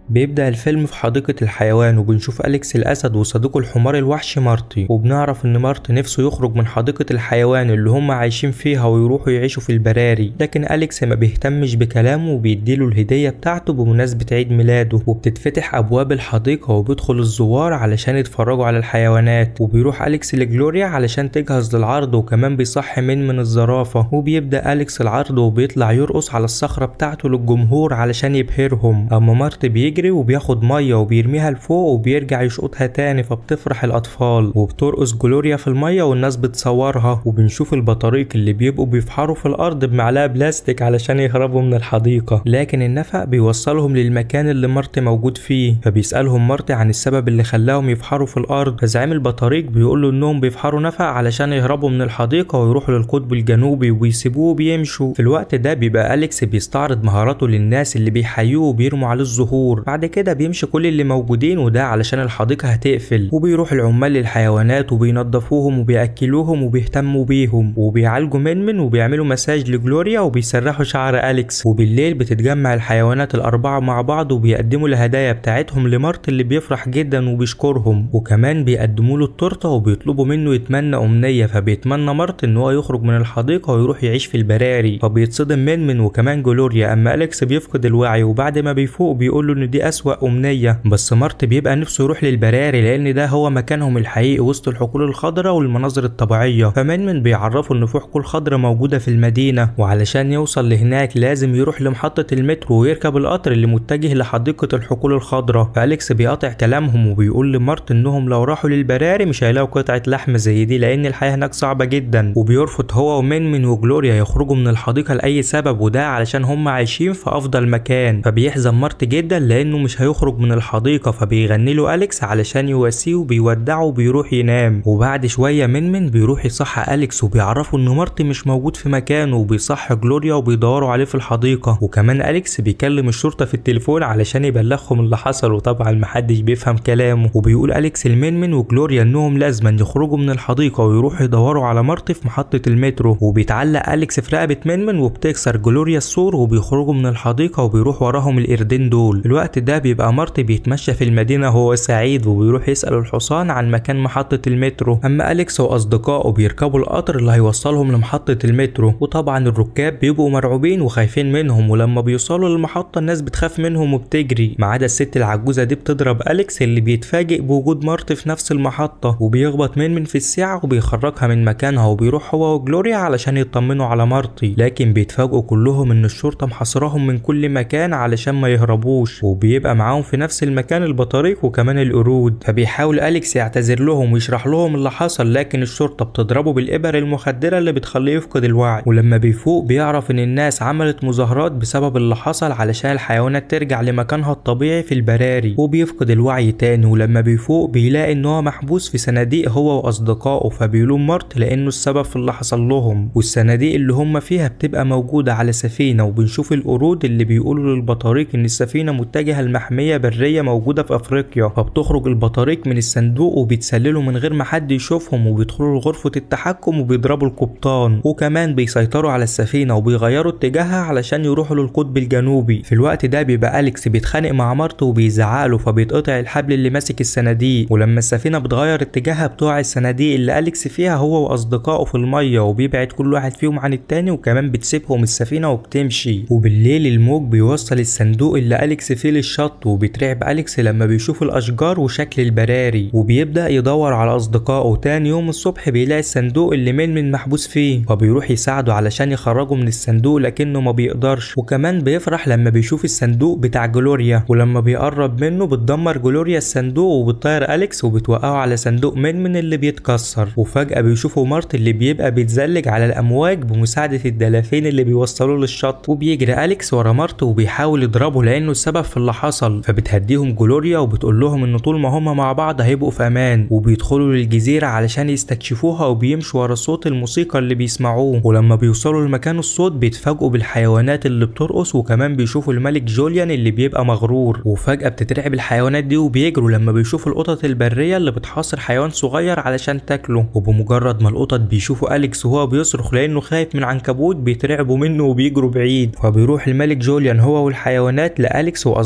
بيبدأ الفيلم في حديقة الحيوان وبنشوف أليكس الأسد وصديقه الحمار الوحشي مارتي وبنعرف إن مارتي نفسه يخرج من حديقة الحيوان اللي هم عايشين فيها ويروحوا يعيشوا في البراري لكن أليكس ما بيهتمش بكلامه وبيديله الهدية بتاعته بمناسبة عيد ميلاده وبتتفتح أبواب الحديقة وبيدخل الزوار علشان يتفرجوا على الحيوانات وبيروح أليكس لجلوريا علشان تجهز للعرض وكمان بيصحي من من الزرافة وبيبدأ أليكس العرض وبيطلع يرقص على الصخرة بتاعته للجمهور علشان يبهرهم أما مارتي بيجري وبياخد مية وبيرميها لفوق وبيرجع يشقطها تاني فبتفرح الأطفال وبترقص جلوريا في المية والناس بتصورها وبنشوف البطاريق اللي بيبقوا بيفحروا في الأرض بمعلقة بلاستيك علشان يهربوا من الحديقة لكن النفق بيوصلهم للمكان اللي مارتي موجود فيه فبيسألهم مارتي عن السبب اللي خلاهم يفحروا في الأرض فزعيم البطاريق بيقول له إنهم بيفحروا نفق علشان يهربوا من الحديقة ويروحوا للقطب الجنوبي ويسيبوه وبيمشوا في الوقت ده بيبقى أليكس بيستعرض مهاراته للناس اللي بيحيوه وبيرموا عليه الزهور بعد كده بيمشي كل اللي موجودين وده علشان الحديقة هتقفل وبيروح العمال للحيوانات وبينضفوهم وبيأكلوهم وبيهتموا بيهم وبيعالجوا منمن وبيعملوا مساج لجلوريا وبيسرحوا شعر أليكس وبالليل بتتجمع الحيوانات الأربعة مع بعض وبيقدموا الهدايا بتاعتهم لمارت اللي بيفرح جدا وبيشكرهم وكمان بيقدموا له التورتة وبيطلبوا منه يتمنى أمنية فبيتمنى مارت إن هو يخرج من الحديقة ويروح يعيش في البراري فبيتصدم منمن وكمان جلوريا أما أليكس بيفقد الوعي وبعد ما بيفوق بيقول له إن دي أسوأ أمنية بس مارت بيبقى نفسه يروح للبراري لأن ده هو مكانهم الحقيقي وسط الحقول الخضراء والمناظر الطبيعية فمنمن بيعرفوا إن في حقول خضراء موجودة في المدينة وعلشان يوصل لهناك لازم يروح لمحطة المترو ويركب القطر اللي متجه لحديقة الحقول الخضراء فأليكس بيقاطع كلامهم وبيقول لمارت إنهم لو راحوا للبراري مش هيلاقوا قطعة لحم زي دي لأن الحياة هناك صعبة جدا وبيرفض هو ومنمن وجلوريا يخرجوا من الحديقة لأي سبب وده علشان هم عايشين في أفضل مكان فبيحزن مارت جدا لأنه مش هيخرج من الحديقة فبيغني له أليكس علشان يواسيه وبيودعه وبيروح ينام وبعد شوية منمن بيروح يصحى أليكس وبيعرفوا إن مارتي مش موجود في مكانه وبيصحي جلوريا وبيدوروا عليه في الحديقة وكمان أليكس بيكلم الشرطة في التليفون علشان يبلغهم اللي حصل وطبعا محدش بيفهم كلامه وبيقول أليكس لمنمن وجلوريا إنهم لازما يخرجوا من الحديقة ويروحوا يدوروا على مارتي في محطة المترو وبيتعلق أليكس في رقبة منمن وبتكسر جلوريا السور وبيخرجوا من الحديقة وبيروح وراهم القردين دول الوقت ده بيبقى مارتي بيتمشى في المدينة وهو سعيد وبيروح يسأل الحصان عن مكان محطة المترو أما أليكس وأصدقائه بيركبوا القطر اللي هيوصلهم لمحطة المترو وطبعا الركاب بيبقوا مرعوبين وخايفين منهم ولما بيوصلوا للمحطة الناس بتخاف منهم وبتجري ما عدا الست العجوزة دي بتضرب أليكس اللي بيتفاجئ بوجود مارتي في نفس المحطة وبيخبط من من في الساعة وبيخرجها من مكانها وبيروح هو وجلوريا علشان يطمنوا على مارتي لكن بيتفاجئوا كلهم إن الشرطة محاصراهم من كل مكان علشان ما يهربوش وبيبقى معاهم في نفس المكان البطاريق وكمان القرود فبيحاول أليكس يعتذر لهم ويشرح لهم اللي حصل لكن الشرطة بتضربه بالإبر المخدرة اللي بتخليه يفقد الوعي ولما بيفوق بيعرف إن الناس عملت مظاهرات بسبب اللي حصل علشان الحيوانات ترجع لمكانها الطبيعي في البراري وبيفقد الوعي تاني ولما بيفوق بيلاقي إن هو محبوس في صناديق هو وأصدقائه فبيلوم مارت لأنه السبب في اللي حصل لهم والصناديق اللي هم فيها بتبقى موجودة على سفينة وبنشوف القرود اللي بيقولوا للبطاريق إن السفينة متجهة لمحمية برية موجودة في أفريقيا فبتخرج البطاريق من الصندوق وبيتسللوا من غير ما حد يشوفهم وبيدخلوا لغرفة التحكم وبيضربوا القبطان وكمان بيسيطروا على السفينة وبيغيروا اتجاهها علشان يروحوا للقطب الجنوبي في الوقت ده بيبقى أليكس بيتخانق مع مارته وبيزعقله فبيتقطع الحبل اللي ماسك الصناديق ولما السفينة بتغير اتجاهها بتوع الصناديق اللي أليكس فيها هو وأصدقائه في المية وبيبعد كل واحد فيهم عن التاني وكمان بتسيبهم السفينة وبتمشي وبالليل الموج بيوصل الصندوق اللي أليكس فيه للشط وبيترعب أليكس لما بيشوف الأشجار وشكل البراري وبيبدأ يدور على أصدقائه تاني يوم الصبح بيلاقي الصندوق اللي من من محبوس فيه فبيروح يساعده علشان يخرجه من الصندوق لكنه ما بيقدرش وكمان بيفرح لما بيشوف الصندوق بتاع جلوريا ولما بيقرب منه بتدمر جلوريا الصندوق وبتطير أليكس وبتوقعه على صندوق من من اللي بيتكسر وفجأة بيشوفوا مارت اللي بيبقى بيتزلج على الأمواج بمساعدة الدلافين اللي بيوصلوه للشط وبيجري أليكس ورا مارت وبيحاول يضربه لأنه السبب في اللي حصل فبتهديهم جلوريا وبتقول لهم إن طول ما هما مع بعض هيبقوا في أمان وبيدخلوا للجزيرة علشان يستكشفوها وبيمشوا ورا صوت الموسيقى اللي بيسمعوه ولما بيوصلوا لمكان الصوت بيتفاجئوا بالحيوانات اللي بترقص وكمان بيشوفوا الملك جوليان اللي بيبقى مغرور وفجأة بتترعب الحيوانات دي وبيجروا لما بيشوفوا القطط البرية اللي بتحاصر حيوان صغير علشان تاكله وبمجرد ما القطط بيشوفوا أليكس وهو بيصرخ لأنه خايف من عنكبوت بيترعبوا منه وبيجروا بعيد فبيروح الملك جوليان هو والحيوانات لأليكس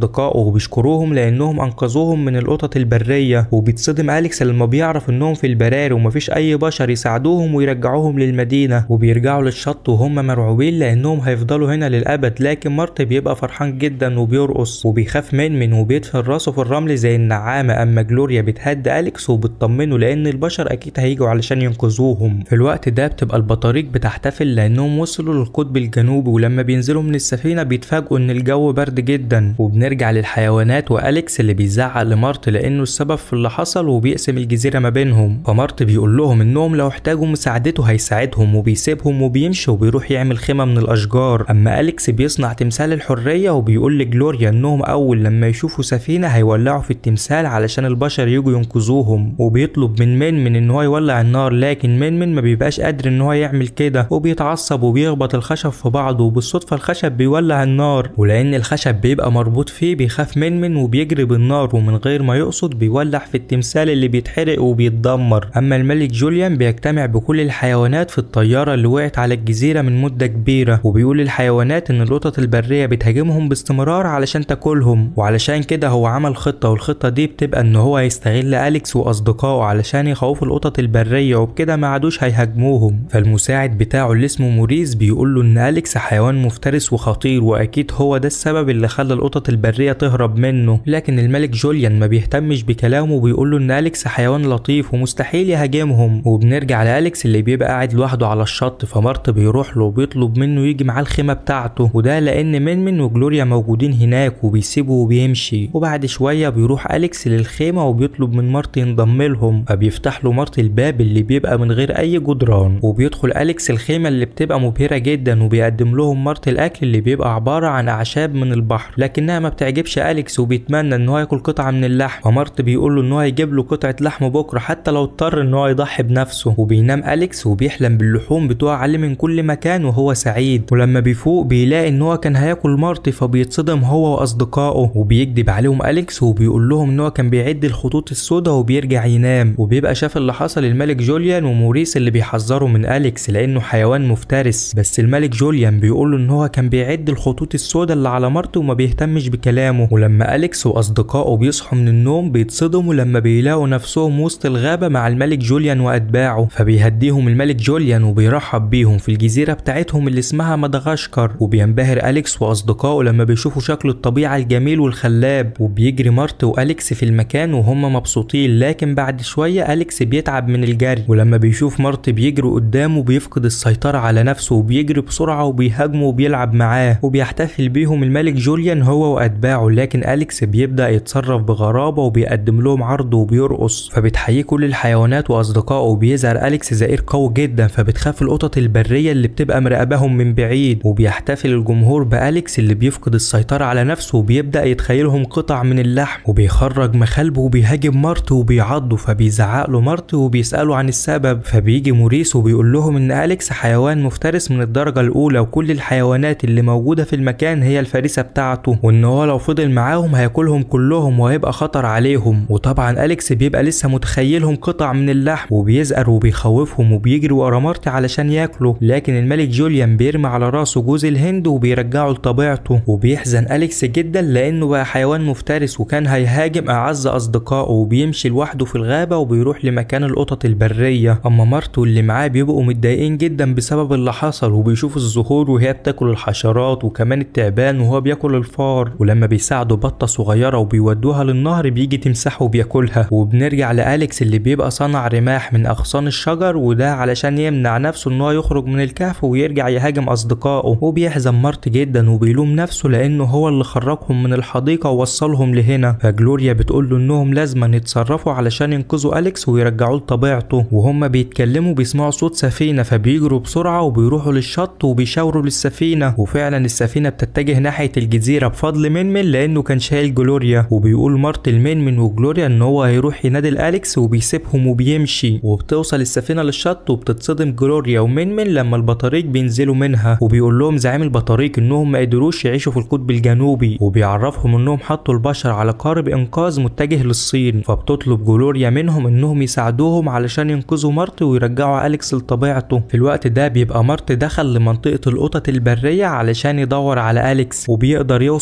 واصدقائه وبيشكروهم لانهم انقذوهم من القطط البريه وبيتصدم اليكس لما بيعرف انهم في البراري ومفيش اي بشر يساعدوهم ويرجعوهم للمدينه وبيرجعوا للشط وهم مرعوبين لانهم هيفضلوا هنا للابد لكن مارت بيبقى فرحان جدا وبيرقص وبيخاف من من وبيدفن راسه في الرمل زي النعامه اما جلوريا بتهدي اليكس وبتطمنه لان البشر اكيد هيجوا علشان ينقذوهم في الوقت ده بتبقى البطاريق بتحتفل لانهم وصلوا للقطب الجنوبي ولما بينزلوا من السفينه بيتفاجئوا ان الجو برد جدا وبنرجع للحيوانات واليكس اللي بيزعق لمارت لانه السبب في اللي حصل وبيقسم الجزيره ما بينهم فمارت بيقول لهم انهم لو احتاجوا مساعدته هيساعدهم وبيسيبهم وبيمشي وبيروح يعمل خيمه من الاشجار اما اليكس بيصنع تمثال الحريه وبيقول لجلوريا انهم اول لما يشوفوا سفينه هيولعوا في التمثال علشان البشر يجوا ينقذوهم وبيطلب من من من ان هو يولع النار لكن من من ما بيبقاش قادر ان هو يعمل كده وبيتعصب وبيخبط الخشب في بعضه وبالصدفه الخشب بيولع النار ولان الخشب بيبقى مربوط فيه بيخاف من من وبيجري بالنار ومن غير ما يقصد بيولع في التمثال اللي بيتحرق وبيتدمر اما الملك جوليان بيجتمع بكل الحيوانات في الطياره اللي وقعت على الجزيره من مده كبيره وبيقول للحيوانات ان القطط البريه بتهاجمهم باستمرار علشان تاكلهم وعلشان كده هو عمل خطه والخطه دي بتبقى ان هو يستغل اليكس واصدقائه علشان يخوفوا القطط البريه وبكده ما عادوش هيهاجموهم فالمساعد بتاعه اللي اسمه موريس بيقول له ان اليكس حيوان مفترس وخطير واكيد هو ده السبب اللي خلى القطط البريه تهرب منه لكن الملك جوليان ما بيهتمش بكلامه وبيقول له ان اليكس حيوان لطيف ومستحيل يهاجمهم وبنرجع لاليكس اللي بيبقى قاعد لوحده على الشط فمارت بيروح له وبيطلب منه يجي معاه الخيمه بتاعته وده لان من من وجلوريا موجودين هناك وبيسيبه وبيمشي وبعد شويه بيروح اليكس للخيمه وبيطلب من مارت ينضم لهم فبيفتح له مارت الباب اللي بيبقى من غير اي جدران وبيدخل اليكس الخيمه اللي بتبقى مبهره جدا وبيقدم لهم مارت الاكل اللي بيبقى عباره عن اعشاب من البحر لكنها ما بتعجبش اليكس وبيتمنى ان هو ياكل قطعه من اللحم فمارت بيقول له ان هو هيجيب له قطعه لحم بكره حتى لو اضطر ان هو يضحي بنفسه وبينام اليكس وبيحلم باللحوم بتوع عليه من كل مكان وهو سعيد ولما بيفوق بيلاقي ان هو كان هياكل مارت فبيتصدم هو واصدقائه وبيكذب عليهم اليكس وبيقول لهم ان هو كان بيعد الخطوط السوداء وبيرجع ينام وبيبقى شاف اللي حصل الملك جوليان وموريس اللي بيحذروا من اليكس لانه حيوان مفترس بس الملك جوليان بيقول له ان هو كان بيعد الخطوط السوداء اللي على مارت وما بيهتمش بكلامه ولما اليكس واصدقائه بيصحوا من النوم بيتصدموا لما بيلاقوا نفسهم وسط الغابه مع الملك جوليان واتباعه فبيهديهم الملك جوليان وبيرحب بيهم في الجزيره بتاعتهم اللي اسمها مدغشقر وبينبهر اليكس واصدقائه لما بيشوفوا شكل الطبيعه الجميل والخلاب وبيجري مارت واليكس في المكان وهم مبسوطين لكن بعد شويه اليكس بيتعب من الجري ولما بيشوف مارت بيجري قدامه بيفقد السيطره على نفسه وبيجري بسرعه وبيهاجمه وبيلعب معاه وبيحتفل بيهم الملك جوليان هو واتباعه لكن اليكس بيبدا يتصرف بغرابه وبيقدم لهم عرض وبيرقص فبتحييه كل الحيوانات واصدقائه وبيظهر اليكس زئير قوي جدا فبتخاف القطط البريه اللي بتبقى مراقباهم من بعيد وبيحتفل الجمهور باليكس اللي بيفقد السيطره على نفسه وبيبدا يتخيلهم قطع من اللحم وبيخرج مخالبه وبيهاجم مارت وبيعضه فبيزعق له مارت وبيساله عن السبب فبيجي موريس وبيقول لهم ان اليكس حيوان مفترس من الدرجه الاولى وكل الحيوانات اللي موجوده في المكان هي الفريسه بتاعته وان هو لو فضل معاهم هياكلهم كلهم وهيبقى خطر عليهم وطبعا اليكس بيبقى لسه متخيلهم قطع من اللحم وبيزقر وبيخوفهم وبيجري ورا مارت علشان ياكله لكن الملك جوليان بيرمي على راسه جوز الهند وبيرجعه لطبيعته وبيحزن اليكس جدا لانه بقى حيوان مفترس وكان هيهاجم اعز اصدقائه وبيمشي لوحده في الغابه وبيروح لمكان القطط البريه اما مارت واللي معاه بيبقوا متضايقين جدا بسبب اللي حصل وبيشوفوا الزهور وهي بتاكل الحشرات وكمان التعبان وهو بياكل الفار ولما بيساعدوا بطه صغيره وبيودوها للنهر بيجي تمسحه وبياكلها وبنرجع لاليكس اللي بيبقى صنع رماح من اغصان الشجر وده علشان يمنع نفسه ان هو يخرج من الكهف ويرجع يهاجم اصدقائه وبيحزن مارت جدا وبيلوم نفسه لانه هو اللي خرجهم من الحديقه ووصلهم لهنا فجلوريا بتقول له انهم لازم يتصرفوا علشان ينقذوا اليكس ويرجعوه لطبيعته وهما بيتكلموا بيسمعوا صوت سفينه فبيجروا بسرعه وبيروحوا للشط وبيشاوروا للسفينه وفعلا السفينه بتتجه ناحيه الجزيره بفضل منمن لانه كان شايل جلوريا وبيقول مارت لمنمن وجلوريا ان هو هيروح ينادي اليكس وبيسيبهم وبيمشي وبتوصل السفينه للشط وبتتصدم جلوريا ومنمن لما البطاريق بينزلوا منها وبيقول لهم زعيم البطاريق انهم ما قدروش يعيشوا في القطب الجنوبي وبيعرفهم انهم حطوا البشر على قارب انقاذ متجه للصين فبتطلب جلوريا منهم انهم يساعدوهم علشان ينقذوا مارت ويرجعوا اليكس لطبيعته في الوقت ده بيبقى مارت دخل لمنطقه القطط البريه علشان يدور على اليكس وبيقدر يوصل لمكان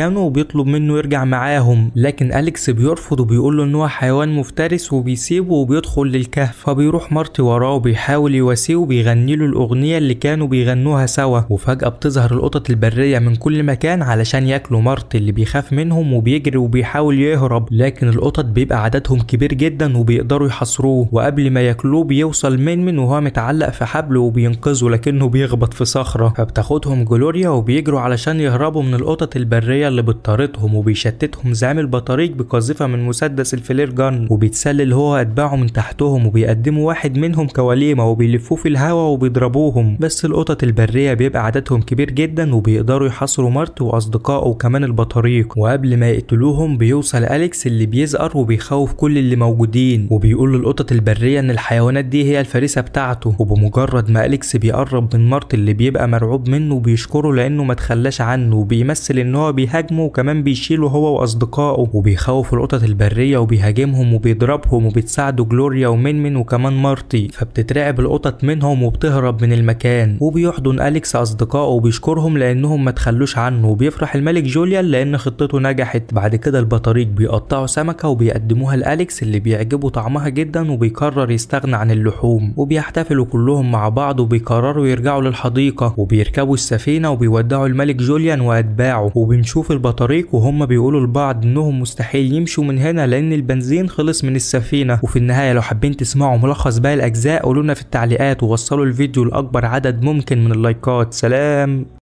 مكانه وبيطلب منه يرجع معاهم لكن أليكس بيرفض وبيقول له ان هو حيوان مفترس وبيسيبه وبيدخل للكهف فبيروح مارتي وراه وبيحاول يواسيه وبيغني له الأغنية اللي كانوا بيغنوها سوا وفجأة بتظهر القطط البرية من كل مكان علشان ياكلوا مارتي اللي بيخاف منهم وبيجري وبيحاول يهرب لكن القطط بيبقى عددهم كبير جدا وبيقدروا يحاصروه وقبل ما ياكلوه بيوصل منمن وهو متعلق في حبل وبينقذه لكنه بيخبط في صخرة فبتاخدهم جلوريا وبيجروا علشان يهربوا من القطط البرية اللي بتطاردهم وبيشتتهم زعيم البطاريق بقذيفة من مسدس الفلير جان وبيتسلل هو أتباعه من تحتهم وبيقدموا واحد منهم كوليمة وبيلفوه في الهوا وبيضربوهم بس القطط البرية بيبقى عددهم كبير جدا وبيقدروا يحاصروا مارت وأصدقائه وكمان البطاريق وقبل ما يقتلوهم بيوصل أليكس اللي بيزقر وبيخوف كل اللي موجودين وبيقول للقطط البرية إن الحيوانات دي هي الفريسة بتاعته وبمجرد ما أليكس بيقرب من مارت اللي بيبقى مرعوب منه بيشكره لأنه ما تخلاش عنه وبيمثل إن هو بيهاجمه وكمان بيشيله هو وأصدقائه وبيخوف القطط البرية وبيهاجمهم وبيضربهم وبتساعده جلوريا ومنمن وكمان مارتي فبتترعب القطط منهم وبتهرب من المكان وبيحضن أليكس أصدقائه وبيشكرهم لأنهم ما تخلوش عنه وبيفرح الملك جوليان لأن خطته نجحت بعد كده البطاريق بيقطعوا سمكة وبيقدموها لأليكس اللي بيعجبه طعمها جدا وبيقرر يستغنى عن اللحوم وبيحتفلوا كلهم مع بعض وبيقرروا يرجعوا للحديقة وبيركبوا السفينة وبيودعوا الملك جوليان وأتباعه وبنشوف البطاريق وهم بيقولوا لبعض إنهم مستحيل يمشوا من هنا لأن البنزين خلص من السفينة وفي النهاية لو حابين تسمعوا ملخص باقي الأجزاء قولوا لنا في التعليقات ووصلوا الفيديو لأكبر عدد ممكن من اللايكات سلام